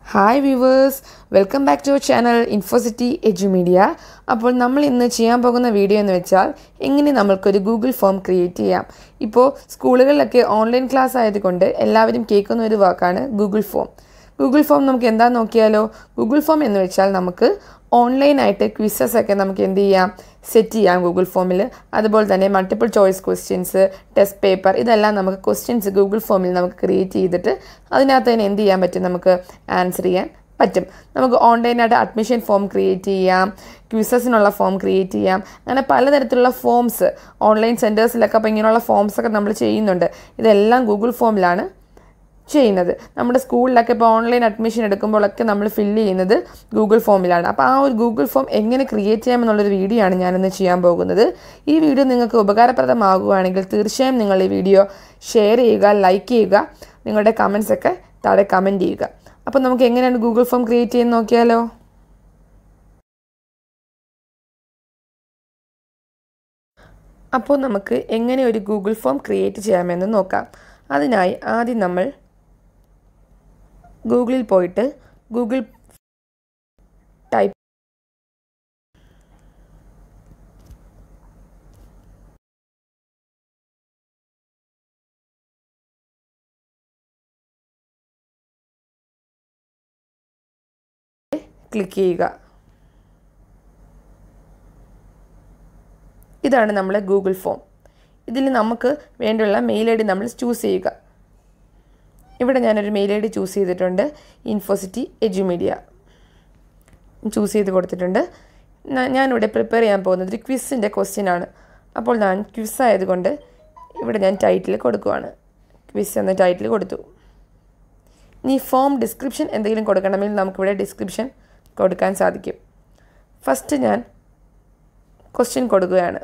hi viewers welcome back to our channel Infocity Edumedia അപ്പോൾ നമ്മൾ ഇന്ന് ചെയ്യാൻ പോകുന്ന വീഡിയോ എന്ന് വെച്ചാൽ എങ്ങനെ നമ്മൾക്കൊരു ഗൂഗിൾ ഫോം ക്രിയേറ്റ് ചെയ്യാം ഇപ്പോൾ സ്കൂളുകളിലൊക്കെ ഓൺലൈൻ ക്ലാസ് ആയതുകൊണ്ട് എല്ലാവരും കേൾക്കുന്ന ഒരു വാക്കാണ് ഗൂഗിൾ ഫോം ഗൂഗിൾ ഫോം നമുക്ക് എന്താണെന്ന് നോക്കിയാലോ ഗൂഗിൾ ഫോം എന്ന് വെച്ചാൽ നമുക്ക് ഓൺലൈനായിട്ട് ക്വിസസ് ഒക്കെ നമുക്ക് എന്ത് ചെയ്യാം സെറ്റ് ചെയ്യാം ഗൂഗിൾ ഫോമിൽ അതുപോലെ തന്നെ multiple choice questions test paper ഇതെല്ലാം നമുക്ക് ക്വസ്റ്റ്യൻസ് ഗൂഗിൾ ഫോമിൽ നമുക്ക് ക്രിയേറ്റ് ചെയ്തിട്ട് അതിനകത്ത് തന്നെ എന്ത് ചെയ്യാൻ പറ്റും നമുക്ക് ആൻസർ ചെയ്യാൻ പറ്റും നമുക്ക് ഓൺലൈനായിട്ട് അഡ്മിഷൻ ഫോം ക്രിയേറ്റ് ചെയ്യാം ക്വിസസിനുള്ള ഫോം ക്രിയേറ്റ് ചെയ്യാം അങ്ങനെ പലതരത്തിലുള്ള ഫോംസ് ഓൺലൈൻ സെൻറ്റേഴ്സിലൊക്കെ അപ്പോൾ ഇങ്ങനെയുള്ള ഫോംസൊക്കെ നമ്മൾ ചെയ്യുന്നുണ്ട് ഇതെല്ലാം ഗൂഗിൾ ഫോമിലാണ് ചെയ്യുന്നത് നമ്മുടെ സ്കൂളിലൊക്കെ ഇപ്പോൾ ഓൺലൈൻ അഡ്മിഷൻ എടുക്കുമ്പോഴൊക്കെ നമ്മൾ ഫില്ല് ചെയ്യുന്നത് ഗൂഗിൾ ഫോമിലാണ് അപ്പോൾ ആ ഒരു ഗൂഗിൾ ഫോം എങ്ങനെ ക്രിയേറ്റ് ചെയ്യാമെന്നുള്ളൊരു വീഡിയോ ആണ് ഞാനിന്ന് ചെയ്യാൻ പോകുന്നത് ഈ വീഡിയോ നിങ്ങൾക്ക് ഉപകാരപ്രദമാകുകയാണെങ്കിൽ തീർച്ചയായും നിങ്ങൾ ഈ വീഡിയോ ഷെയർ ചെയ്യുക ലൈക്ക് ചെയ്യുക നിങ്ങളുടെ കമൻസ് ഒക്കെ താഴെ കമൻറ്റ് ചെയ്യുക അപ്പോൾ നമുക്ക് എങ്ങനെയാണ് ഗൂഗിൾ ഫോം ക്രിയേറ്റ് ചെയ്യുന്നത് നോക്കിയാലോ അപ്പോൾ നമുക്ക് എങ്ങനെ ഒരു ഗൂഗിൾ ഫോം ക്രിയേറ്റ് ചെയ്യാമെന്ന് നോക്കാം അതിനായി ആദ്യം നമ്മൾ ഗൂഗിളിൽ പോയിട്ട് ഗൂഗിൾ ടൈപ്പ് ക്ലിക്ക് ചെയ്യുക ഇതാണ് നമ്മളെ ഗൂഗിൾ ഫോം ഇതിൽ നമുക്ക് വേണ്ടിയുള്ള മെയിൽ ഐ ഡി നമ്മൾ ചൂസ് ചെയ്യുക ഇവിടെ ഞാനൊരു മെയിൽ ഐ ഡി ചൂസ് ചെയ്തിട്ടുണ്ട് ഇൻഫോസിറ്റി എജുമീഡിയ ചൂസ് ചെയ്ത് കൊടുത്തിട്ടുണ്ട് ഞാനിവിടെ പ്രിപ്പയർ ചെയ്യാൻ പോകുന്നത് ഒരു ക്വിസിൻ്റെ ക്വസ്റ്റ്യൻ ആണ് അപ്പോൾ ഞാൻ ക്വിസ് ആയതുകൊണ്ട് ഇവിടെ ഞാൻ ടൈറ്റിൽ കൊടുക്കുവാണ് ക്വിസ് എന്ന ടൈറ്റിൽ കൊടുത്തു ഇനി ഫോം ഡിസ്ക്രിപ്ഷൻ എന്തെങ്കിലും കൊടുക്കണമെങ്കിൽ നമുക്കിവിടെ ഡിസ്ക്രിപ്ഷൻ കൊടുക്കാൻ സാധിക്കും ഫസ്റ്റ് ഞാൻ ക്വസ്റ്റ്യൻ കൊടുക്കുകയാണ്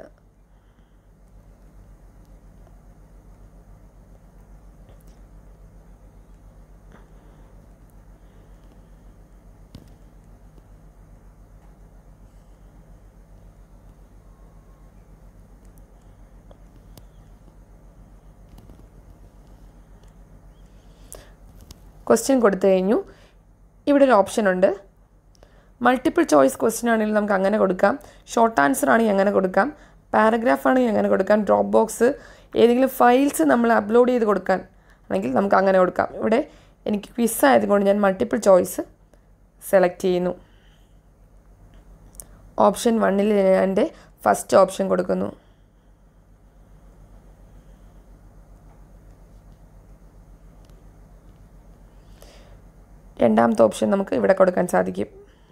ക്വസ്റ്റ്യൻ കൊടുത്തു കഴിഞ്ഞു ഇവിടെ ഒരു ഓപ്ഷൻ ഉണ്ട് മൾട്ടിപ്പിൾ ചോയ്സ് ക്വസ്റ്റ്യൻ ആണെങ്കിൽ നമുക്ക് അങ്ങനെ കൊടുക്കാം ഷോർട്ട് ആൻസർ ആണെങ്കിൽ അങ്ങനെ കൊടുക്കാം പാരഗ്രാഫ് ആണെങ്കിൽ അങ്ങനെ കൊടുക്കാം ഡ്രോപ്പ് ബോക്സ് ഏതെങ്കിലും ഫയൽസ് നമ്മൾ അപ്ലോഡ് ചെയ്ത് കൊടുക്കാൻ ആണെങ്കിൽ നമുക്ക് അങ്ങനെ കൊടുക്കാം ഇവിടെ എനിക്ക് ക്വിസ് ആയതുകൊണ്ട് ഞാൻ മൾട്ടിപ്പിൾ ചോയ്സ് സെലക്ട് ചെയ്യുന്നു ഓപ്ഷൻ വണ്ണിൽ ഞാൻ എൻ്റെ ഫസ്റ്റ് ഓപ്ഷൻ കൊടുക്കുന്നു രണ്ടാമത്തെ ഓപ്ഷൻ നമുക്ക് ഇവിടെ കൊടുക്കാൻ സാധിക്കും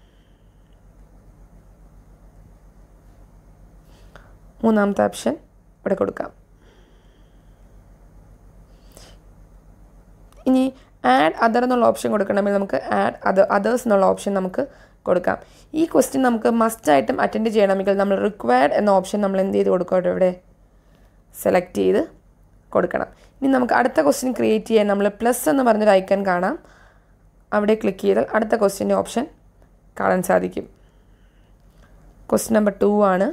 മൂന്നാമത്തെ ഓപ്ഷൻ ഇവിടെ കൊടുക്കാം ഇനി ആഡ് അതർ എന്നുള്ള ഓപ്ഷൻ കൊടുക്കണമെങ്കിൽ നമുക്ക് ആഡ് അതർ അതേഴ്സ് എന്നുള്ള ഓപ്ഷൻ നമുക്ക് കൊടുക്കാം ഈ ക്വസ്റ്റ്യൻ നമുക്ക് മസ്റ്റായിട്ടും അറ്റൻഡ് ചെയ്യണമെങ്കിൽ നമ്മൾ റിക്വയർഡ് എന്ന ഓപ്ഷൻ നമ്മൾ എന്ത് ചെയ്ത് കൊടുക്കട്ടെ ഇവിടെ സെലക്ട് ചെയ്ത് കൊടുക്കണം ഇനി നമുക്ക് അടുത്ത ക്വസ്റ്റ്യൻ ക്രിയേറ്റ് ചെയ്യാൻ നമ്മൾ പ്ലസ് എന്ന് പറഞ്ഞൊരു ഐക്കൺ കാണാം അവിടെ ക്ലിക്ക് ചെയ്താൽ അടുത്ത ക്വസ്റ്റ്യൻ്റെ ഓപ്ഷൻ കാണാൻ സാധിക്കും ക്വസ്റ്റ്യൻ നമ്പർ ടു ആണ്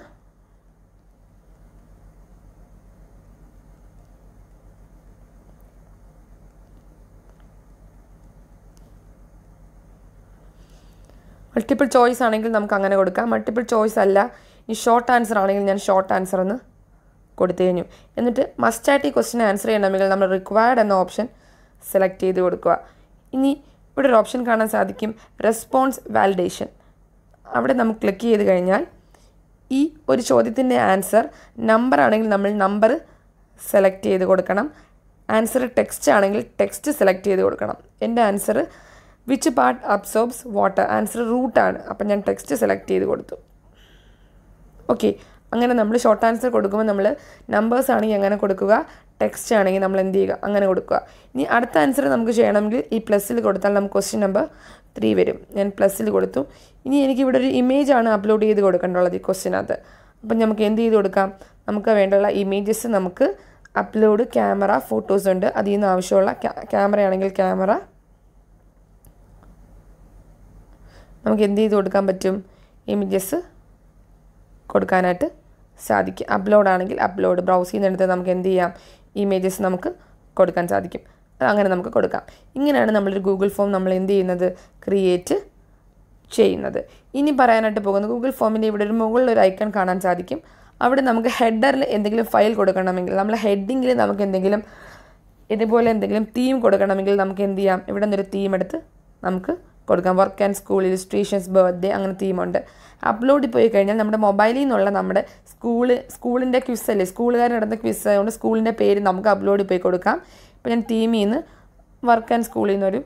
മൾട്ടിപ്പിൾ ചോയ്സ് ആണെങ്കിൽ നമുക്ക് അങ്ങനെ കൊടുക്കാം മൾട്ടിപ്പിൾ ചോയ്സ് അല്ല ഈ ഷോർട്ട് ആൻസർ ആണെങ്കിൽ ഞാൻ ഷോർട്ട് ആൻസർ എന്ന് കൊടുത്തു കഴിഞ്ഞു എന്നിട്ട് മസ്റ്റായിട്ട് ഈ ക്വസ്റ്റ്യൻ ആൻസർ ചെയ്യണമെങ്കിൽ നമ്മൾ റിക്വയർഡ് എന്ന ഓപ്ഷൻ സെലക്ട് ചെയ്ത് കൊടുക്കുക ഇനി ഇവിടെ ഒരു ഓപ്ഷൻ കാണാൻ സാധിക്കും റെസ്പോൺസ് വാലിഡേഷൻ അവിടെ നമുക്ക് ക്ലിക്ക് ചെയ്ത് കഴിഞ്ഞാൽ ഈ ഒരു ചോദ്യത്തിൻ്റെ ആൻസർ നമ്പർ ആണെങ്കിൽ നമ്മൾ നമ്പർ സെലക്ട് ചെയ്ത് കൊടുക്കണം ആൻസർ ടെക്സ്റ്റ് ആണെങ്കിൽ ടെക്സ്റ്റ് സെലക്ട് ചെയ്ത് കൊടുക്കണം എൻ്റെ answer which part absorbs water answer റൂട്ടാണ് അപ്പം ഞാൻ ടെക്സ്റ്റ് സെലക്ട് ചെയ്ത് കൊടുത്തു ഓക്കെ അങ്ങനെ നമ്മൾ ഷോർട്ട് ആൻസർ കൊടുക്കുമ്പോൾ നമ്മൾ നമ്പേഴ്സ് ആണെങ്കിൽ അങ്ങനെ കൊടുക്കുക ടെക്സ്റ്റ് ആണെങ്കിൽ നമ്മൾ എന്ത് ചെയ്യുക അങ്ങനെ കൊടുക്കുക ഇനി അടുത്ത ആൻസർ നമുക്ക് ചെയ്യണമെങ്കിൽ ഈ പ്ലസ്സിൽ കൊടുത്താൽ നമുക്ക് ക്വസ്റ്റ്യൻ നമ്പർ ത്രീ വരും ഞാൻ പ്ലസ്സിൽ കൊടുത്തു ഇനി എനിക്ക് ഇവിടെ ഒരു ഇമേജ് ആണ് അപ്ലോഡ് ചെയ്ത് കൊടുക്കേണ്ടുള്ളത് ഈ ക്വസ്റ്റ്യനകത്ത് അപ്പം നമുക്ക് എന്ത് ചെയ്ത് കൊടുക്കാം നമുക്ക് വേണ്ടുള്ള ഇമേജസ് നമുക്ക് അപ്ലോഡ് ക്യാമറ ഫോട്ടോസ് ഉണ്ട് അതിൽ നിന്ന് ആവശ്യമുള്ള ക്യാമറ ആണെങ്കിൽ ക്യാമറ നമുക്ക് എന്ത് ചെയ്ത് കൊടുക്കാൻ പറ്റും ഇമേജസ് കൊടുക്കാനായിട്ട് സാധിക്കും അപ്ലോഡ് ആണെങ്കിൽ അപ്ലോഡ് ബ്രൗസ് ചെയ്യുന്നിടത്ത് നമുക്ക് എന്ത് ചെയ്യാം ഇമേജസ് നമുക്ക് കൊടുക്കാൻ സാധിക്കും അങ്ങനെ നമുക്ക് കൊടുക്കാം ഇങ്ങനെയാണ് നമ്മളൊരു ഗൂഗിൾ ഫോം നമ്മൾ എന്ത് ചെയ്യുന്നത് ക്രിയേറ്റ് ചെയ്യുന്നത് ഇനി പറയാനായിട്ട് പോകുന്നത് ഗൂഗിൾ ഫോമിൻ്റെ ഇവിടെ ഒരു മുകളിൽ ഒരു ഐക്കൺ കാണാൻ സാധിക്കും അവിടെ നമുക്ക് ഹെഡറിൽ എന്തെങ്കിലും ഫയൽ കൊടുക്കണമെങ്കിൽ നമ്മൾ ഹെഡിങ്ങിൽ നമുക്ക് എന്തെങ്കിലും ഇതുപോലെ എന്തെങ്കിലും തീം കൊടുക്കണമെങ്കിൽ നമുക്ക് എന്ത് ചെയ്യാം ഇവിടെ നിന്നൊരു തീം എടുത്ത് നമുക്ക് കൊടുക്കാം work and school illustrations birthday അങ്ങനെ തീമുണ്ട് അപ്ലോഡിൽ പോയി കഴിഞ്ഞാൽ നമ്മുടെ മൊബൈലിൽ നിന്നുള്ള നമ്മുടെ സ്കൂള് സ്കൂളിൻ്റെ ക്വിസ് അല്ലേ സ്കൂളുകാർ നടന്ന ക്വിസ് ആയതുകൊണ്ട് സ്കൂളിൻ്റെ പേര് നമുക്ക് അപ്ലോഡിൽ പോയി കൊടുക്കാം ഇപ്പോൾ ഞാൻ തീമിൽ നിന്ന് വർക്ക് ആൻഡ് സ്കൂളിൽ നിന്നൊരു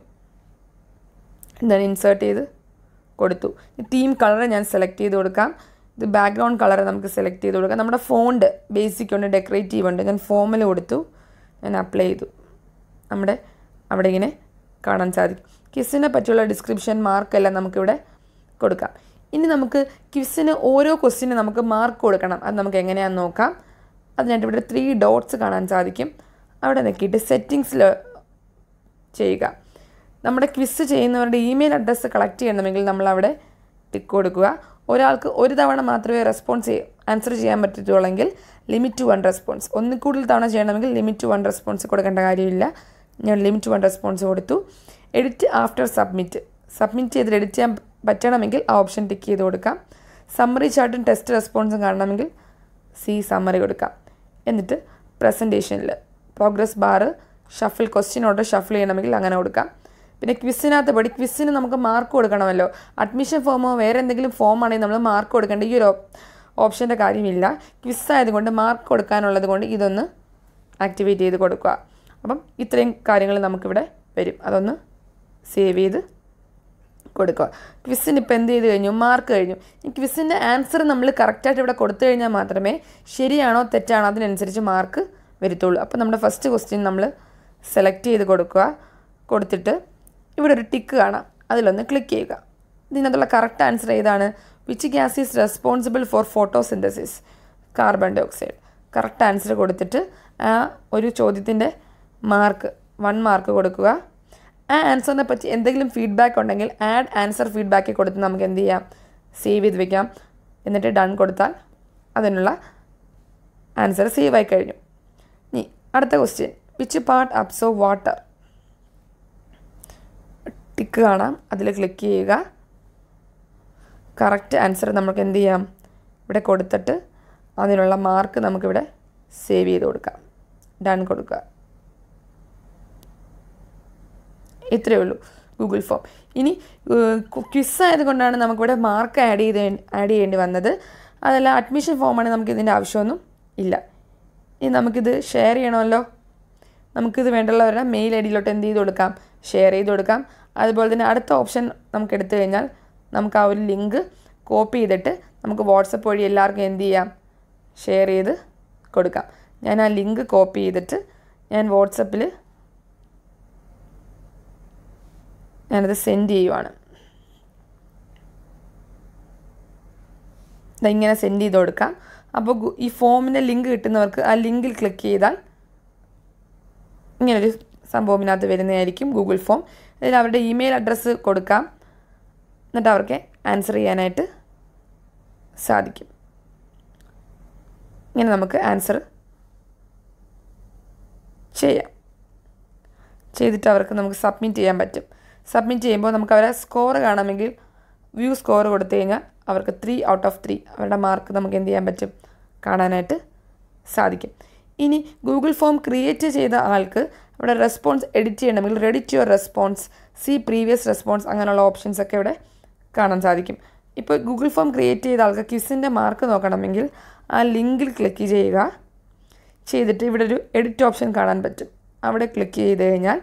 എന്താണ് ഇൻസേർട്ട് ചെയ്ത് കൊടുത്തു ഈ തീം കളർ ഞാൻ സെലക്ട് ചെയ്ത് കൊടുക്കാം ഇത് ബാക്ക്ഗ്രൗണ്ട് കളർ നമുക്ക് സെലക്ട് ചെയ്ത് കൊടുക്കാം നമ്മുടെ ഫോണ്ട് ബേസിക് ഉണ്ട് ഡെക്കറേറ്റീവ് ഉണ്ട് ഞാൻ ഫോമിൽ കൊടുത്തു ഞാൻ അപ്ലൈ ചെയ്തു നമ്മുടെ അവിടെ ഇങ്ങനെ കാണാൻ സാധിക്കും ക്വിസിനെ പറ്റിയുള്ള ഡിസ്ക്രിപ്ഷൻ മാർക്കെല്ലാം നമുക്കിവിടെ കൊടുക്കാം ഇനി നമുക്ക് ക്വിസിന് ഓരോ ക്വസ്റ്റിന് നമുക്ക് മാർക്ക് കൊടുക്കണം അത് നമുക്ക് എങ്ങനെയാണെന്ന് നോക്കാം അതിനായിട്ട് ഇവിടെ ത്രീ ഡോട്ട്സ് കാണാൻ സാധിക്കും അവിടെ നോക്കിയിട്ട് സെറ്റിങ്സിൽ ചെയ്യുക നമ്മുടെ ക്വിസ് ചെയ്യുന്നവരുടെ ഇമെയിൽ അഡ്രസ്സ് കളക്ട് ചെയ്യണമെങ്കിൽ നമ്മളവിടെ ടിക്ക് കൊടുക്കുക ഒരാൾക്ക് ഒരു തവണ മാത്രമേ റെസ്പോൺസ് ചെയ്യ ആൻസർ ചെയ്യാൻ പറ്റത്തുള്ളെങ്കിൽ ലിമിറ്റ് ടു വൺ റെസ്പോൺസ് ഒന്നിൽ കൂടുതൽ തവണ ചെയ്യണമെങ്കിൽ ലിമിറ്റ് ടു വൺ റെസ്പോൺസ് കൊടുക്കേണ്ട കാര്യമില്ല ഞാൻ ലിമിറ്റ് വൺ റെസ്പോൺസ് കൊടുത്തു എഡിറ്റ് ആഫ്റ്റർ സബ്മിറ്റ് സബ്മിറ്റ് ചെയ്ത് എഡിറ്റ് ചെയ്യാൻ പറ്റണമെങ്കിൽ ആ ഓപ്ഷൻ ടിക്ക് ചെയ്ത് കൊടുക്കാം സമ്മറി ചാർട്ടും ടെസ്റ്റ് റെസ്പോൺസും കാണണമെങ്കിൽ സി സമ്മറി കൊടുക്കാം എന്നിട്ട് പ്രസൻറ്റേഷനിൽ progress bar shuffle question order shuffle ചെയ്യണമെങ്കിൽ അങ്ങനെ കൊടുക്കാം പിന്നെ ക്വിസിനകത്ത് പടി ക്വിസിന് നമുക്ക് മാർക്ക് കൊടുക്കണമല്ലോ അഡ്മിഷൻ ഫോമോ വേറെ എന്തെങ്കിലും ഫോം ആണെങ്കിൽ നമ്മൾ മാർക്ക് കൊടുക്കേണ്ട ഈ ഒരു ഓപ്ഷൻ്റെ കാര്യമില്ല ക്വിസ് ആയതുകൊണ്ട് മാർക്ക് കൊടുക്കാനുള്ളത് കൊണ്ട് ഇതൊന്ന് ആക്ടിവേറ്റ് ചെയ്ത് കൊടുക്കുക അപ്പം ഇത്രയും കാര്യങ്ങൾ നമുക്കിവിടെ വരും അതൊന്ന് സേവ് ചെയ്ത് കൊടുക്കുക ക്വിസിന് ഇപ്പോൾ എന്ത് ചെയ്ത് കഴിഞ്ഞു മാർക്ക് കഴിഞ്ഞു ഈ ക്വിസിൻ്റെ ആൻസർ നമ്മൾ കറക്റ്റായിട്ട് ഇവിടെ കൊടുത്തു കഴിഞ്ഞാൽ മാത്രമേ ശരിയാണോ തെറ്റാണോ അതിനനുസരിച്ച് മാർക്ക് വരത്തുള്ളൂ അപ്പോൾ നമ്മുടെ ഫസ്റ്റ് ക്വസ്റ്റ്യൻ നമ്മൾ സെലക്ട് ചെയ്ത് കൊടുക്കുക കൊടുത്തിട്ട് ഇവിടെ ഒരു ടിക്ക് കാണാം അതിലൊന്ന് ക്ലിക്ക് ചെയ്യുക ഇതിനകത്തുള്ള കറക്റ്റ് ആൻസർ ഏതാണ് which gas is responsible for photosynthesis carbon dioxide correct answer കൊടുത്തിട്ട് ആ ഒരു ചോദ്യത്തിൻ്റെ മാർക്ക് വൺ മാർക്ക് കൊടുക്കുക ആ ആൻസറിനെ പറ്റി എന്തെങ്കിലും ഫീഡ്ബാക്ക് ഉണ്ടെങ്കിൽ ആഡ് ആൻസർ ഫീഡ്ബാക്ക് കൊടുത്ത് നമുക്ക് എന്ത് ചെയ്യാം സേവ് ചെയ്ത് വെക്കാം എന്നിട്ട് ഡൺ കൊടുത്താൽ അതിനുള്ള ആൻസർ സേവ് ആയി കഴിഞ്ഞു ഇനി അടുത്ത question which part absorb water tick കാണാം അതിൽ ക്ലിക്ക് ചെയ്യുക കറക്റ്റ് ആൻസർ നമുക്ക് എന്ത് ചെയ്യാം ഇവിടെ കൊടുത്തിട്ട് അതിനുള്ള മാർക്ക് നമുക്കിവിടെ സേവ് ചെയ്ത് കൊടുക്കാം ഡൺ കൊടുക്കുക ഇത്രയേ ഉള്ളൂ ഗൂഗിൾ ഫോം ഇനി ക്വിസ് ആയതുകൊണ്ടാണ് നമുക്കിവിടെ മാർക്ക് ആഡ് ചെയ്ത് ആഡ് ചെയ്യേണ്ടി വന്നത് അതല്ല അഡ്മിഷൻ ഫോമാണെങ്കിൽ നമുക്ക് ഇതിൻ്റെ ആവശ്യമൊന്നും ഇല്ല ഇനി നമുക്കിത് ഷെയർ ചെയ്യണമല്ലോ നമുക്കിത് വേണ്ടുള്ളവരുടെ മെയിൽ ഐ ഡിയിലോട്ട് എന്ത് ചെയ്ത് കൊടുക്കാം ഷെയർ ചെയ്ത് കൊടുക്കാം അതുപോലെ തന്നെ അടുത്ത ഓപ്ഷൻ നമുക്ക് എടുത്തു കഴിഞ്ഞാൽ നമുക്ക് ആ ഒരു ലിങ്ക് കോപ്പി ചെയ്തിട്ട് നമുക്ക് വാട്സപ്പ് വഴി എല്ലാവർക്കും എന്ത് ചെയ്യാം ഷെയർ ചെയ്ത് കൊടുക്കാം ഞാൻ ആ ലിങ്ക് കോപ്പി ചെയ്തിട്ട് ഞാൻ വാട്സപ്പിൽ ഞാനത് സെൻഡ് ചെയ്യുവാണ് ഇങ്ങനെ സെൻഡ് ചെയ്ത് കൊടുക്കാം അപ്പോൾ ഈ ഫോമിൻ്റെ ലിങ്ക് കിട്ടുന്നവർക്ക് ആ ലിങ്കിൽ ക്ലിക്ക് ചെയ്താൽ ഇങ്ങനൊരു സംഭവം ഇതിനകത്ത് വരുന്നതായിരിക്കും ഗൂഗിൾ ഫോം ഇതിൽ അവരുടെ ഇമെയിൽ അഡ്രസ്സ് കൊടുക്കാം എന്നിട്ട് അവർക്ക് ആൻസർ ചെയ്യാനായിട്ട് സാധിക്കും ഇങ്ങനെ നമുക്ക് ആൻസർ ചെയ്യാം ചെയ്തിട്ട് അവർക്ക് നമുക്ക് സബ്മിറ്റ് ചെയ്യാൻ പറ്റും സബ്മിറ്റ് ചെയ്യുമ്പോൾ നമുക്ക് അവരെ സ്കോർ കാണാമെങ്കിൽ വ്യൂ സ്കോർ കൊടുത്തു കഴിഞ്ഞാൽ അവർക്ക് ത്രീ ഔട്ട് ഓഫ് ത്രീ അവരുടെ മാർക്ക് നമുക്ക് എന്ത് ചെയ്യാൻ പറ്റും കാണാനായിട്ട് സാധിക്കും ഇനി ഗൂഗിൾ ഫോം ക്രിയേറ്റ് ചെയ്ത ആൾക്ക് അവിടെ റെസ്പോൺസ് എഡിറ്റ് ചെയ്യണമെങ്കിൽ edit your response see previous response അങ്ങനെയുള്ള ഓപ്ഷൻസ് ഒക്കെ ഇവിടെ കാണാൻ സാധിക്കും ഇപ്പോൾ ഗൂഗിൾ ഫോം ക്രിയേറ്റ് ചെയ്ത ആൾക്ക് ക്വിസിൻ്റെ മാർക്ക് നോക്കണമെങ്കിൽ ആ ലിങ്കിൽ ക്ലിക്ക് ചെയ്യുക ചെയ്തിട്ട് ഇവിടെ ഒരു എഡിറ്റ് ഓപ്ഷൻ കാണാൻ പറ്റും അവിടെ ക്ലിക്ക് ചെയ്ത് കഴിഞ്ഞാൽ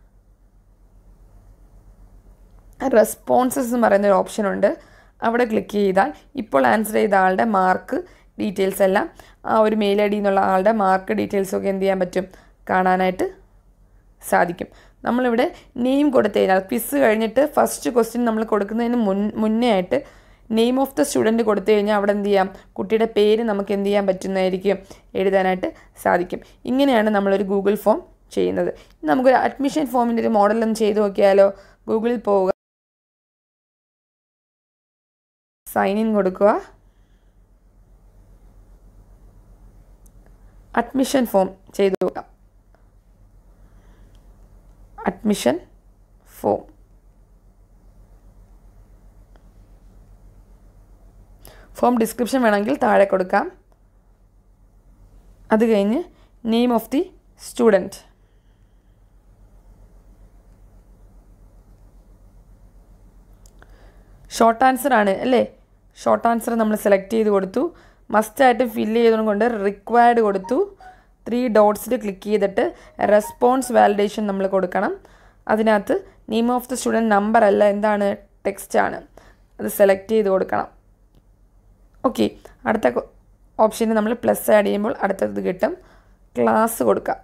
റെസ്പോൺസസ് എന്ന് പറയുന്ന ഒരു ഓപ്ഷൻ ഉണ്ട് അവിടെ ക്ലിക്ക് ചെയ്താൽ ഇപ്പോൾ ആൻസർ ചെയ്ത ആളുടെ മാർക്ക് ഡീറ്റെയിൽസ് എല്ലാം ആ ഒരു മെയിൽ ഐ ഡി എന്നുള്ള ആളുടെ മാർക്ക് ഡീറ്റെയിൽസൊക്കെ എന്ത് ചെയ്യാൻ പറ്റും കാണാനായിട്ട് സാധിക്കും നമ്മളിവിടെ നെയിം കൊടുത്തു കഴിഞ്ഞാൽ ക്വിസ് കഴിഞ്ഞിട്ട് ഫസ്റ്റ് ക്വസ്റ്റ്യൻ നമ്മൾ കൊടുക്കുന്നതിന് മുൻ മുന്നേ ആയിട്ട് നെയിം ഓഫ് ദ സ്റ്റുഡൻറ്റ് കൊടുത്തു കഴിഞ്ഞാൽ അവിടെ എന്ത് ചെയ്യാം കുട്ടിയുടെ പേര് നമുക്ക് എന്ത് ചെയ്യാൻ പറ്റുന്നതായിരിക്കും എഴുതാനായിട്ട് സാധിക്കും ഇങ്ങനെയാണ് നമ്മളൊരു ഗൂഗിൾ ഫോം ചെയ്യുന്നത് നമുക്കൊരു അഡ്മിഷൻ ഫോമിൻ്റെ ഒരു മോഡലൊന്ന് ചെയ്ത് നോക്കിയാലോ ഗൂഗിളിൽ പോവുക സൈൻ ഇൻ കൊടുക്കുക അഡ്മിഷൻ ഫോം ചെയ്തു നോക്കാം അഡ്മിഷൻ ഫോം ഫോം ഡിസ്ക്രിപ്ഷൻ വേണമെങ്കിൽ താഴെ കൊടുക്കാം അത് കഴിഞ്ഞ് name of the student short answer ആണ് അല്ലേ ഷോർട്ട് ആൻസർ നമ്മൾ സെലക്ട് ചെയ്ത് കൊടുത്തു മസ്റ്റായിട്ട് ഫില്ല് ചെയ്തതുകൊണ്ട് റിക്വയർഡ് കൊടുത്തു ത്രീ ഡോട്ട്സിൽ ക്ലിക്ക് ചെയ്തിട്ട് റെസ്പോൺസ് വാലിഡേഷൻ നമ്മൾ കൊടുക്കണം അതിനകത്ത് name of the student number അല്ല എന്താണ് ടെക്സ്റ്റ് ആണ് അത് സെലക്ട് ചെയ്ത് കൊടുക്കണം ഓക്കെ അടുത്ത ഓപ്ഷന് നമ്മൾ പ്ലസ് ആഡ് ചെയ്യുമ്പോൾ അടുത്തത് കിട്ടും ക്ലാസ് കൊടുക്കാം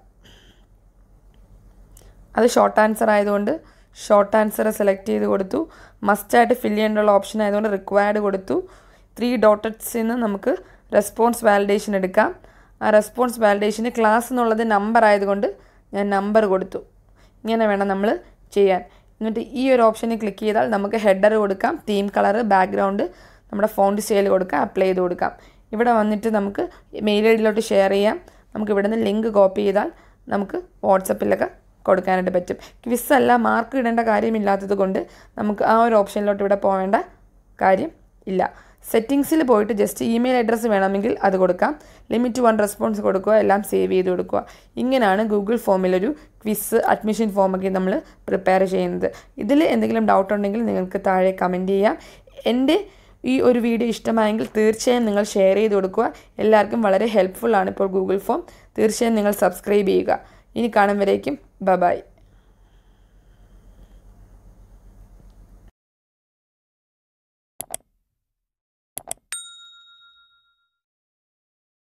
അത് ഷോർട്ട് ആൻസർ ആയതുകൊണ്ട് ഷോർട്ട് ആൻസർ സെലക്ട് ചെയ്ത് കൊടുത്തു മസ്റ്റായിട്ട് ഫില്ല് ചെയ്യേണ്ടുള്ള ഓപ്ഷൻ ആയതുകൊണ്ട് റിക്വയർഡ് കൊടുത്തു ത്രീ ഡോട്ടഡ്സിൽ നിന്ന് നമുക്ക് റെസ്പോൺസ് വാലിഡേഷൻ എടുക്കാം ആ റെസ്പോൺസ് വാലിഡേഷന് ക്ലാസ് എന്നുള്ളത് നമ്പർ ആയതുകൊണ്ട് ഞാൻ നമ്പർ കൊടുത്തു ഇങ്ങനെ വേണം നമ്മൾ ചെയ്യാൻ എന്നിട്ട് ഈ ഒരു ഓപ്ഷനിൽ ക്ലിക്ക് ചെയ്താൽ നമുക്ക് ഹെഡർ കൊടുക്കാം തീം കളർ ബാക്ക്ഗ്രൗണ്ട് നമ്മുടെ ഫോണ്ട് സ്റ്റൈൽ കൊടുക്കാം അപ്ലൈ ചെയ്ത് കൊടുക്കാം ഇവിടെ വന്നിട്ട് നമുക്ക് മെയിൽ ഐ ഡിയിലോട്ട് ഷെയർ ചെയ്യാം നമുക്ക് ഇവിടെ നിന്ന് ലിങ്ക് കോപ്പി ചെയ്താൽ നമുക്ക് വാട്സപ്പിലൊക്കെ കൊടുക്കാനായിട്ട് പറ്റും ക്വിസ് അല്ല മാർക്ക് ഇടേണ്ട കാര്യമില്ലാത്തത് കൊണ്ട് നമുക്ക് ആ ഒരു ഓപ്ഷനിലോട്ട് ഇവിടെ പോകേണ്ട കാര്യം ഇല്ല സെറ്റിങ്സിൽ പോയിട്ട് ജസ്റ്റ് ഇമെയിൽ അഡ്രസ്സ് വേണമെങ്കിൽ അത് കൊടുക്കാം ലിമിറ്റ് വൺ റെസ്പോൺസ് കൊടുക്കുക എല്ലാം സേവ് ചെയ്ത് കൊടുക്കുക ഇങ്ങനെയാണ് ഗൂഗിൾ ഫോമിലൊരു ക്വിസ് അഡ്മിഷൻ ഫോമൊക്കെ നമ്മൾ പ്രിപ്പയർ ചെയ്യുന്നത് ഇതിൽ എന്തെങ്കിലും ഡൗട്ട് ഉണ്ടെങ്കിൽ നിങ്ങൾക്ക് താഴെ കമൻറ്റ് ചെയ്യാം എൻ്റെ ഈ ഒരു വീഡിയോ ഇഷ്ടമായെങ്കിൽ തീർച്ചയായും നിങ്ങൾ ഷെയർ ചെയ്ത് കൊടുക്കുക എല്ലാവർക്കും വളരെ ഹെൽപ്ഫുൾ ആണ് ഇപ്പോൾ ഗൂഗിൾ ഫോം തീർച്ചയായും നിങ്ങൾ സബ്സ്ക്രൈബ് ചെയ്യുക ഇനി കാണും വരേക്കും ബ ബൈ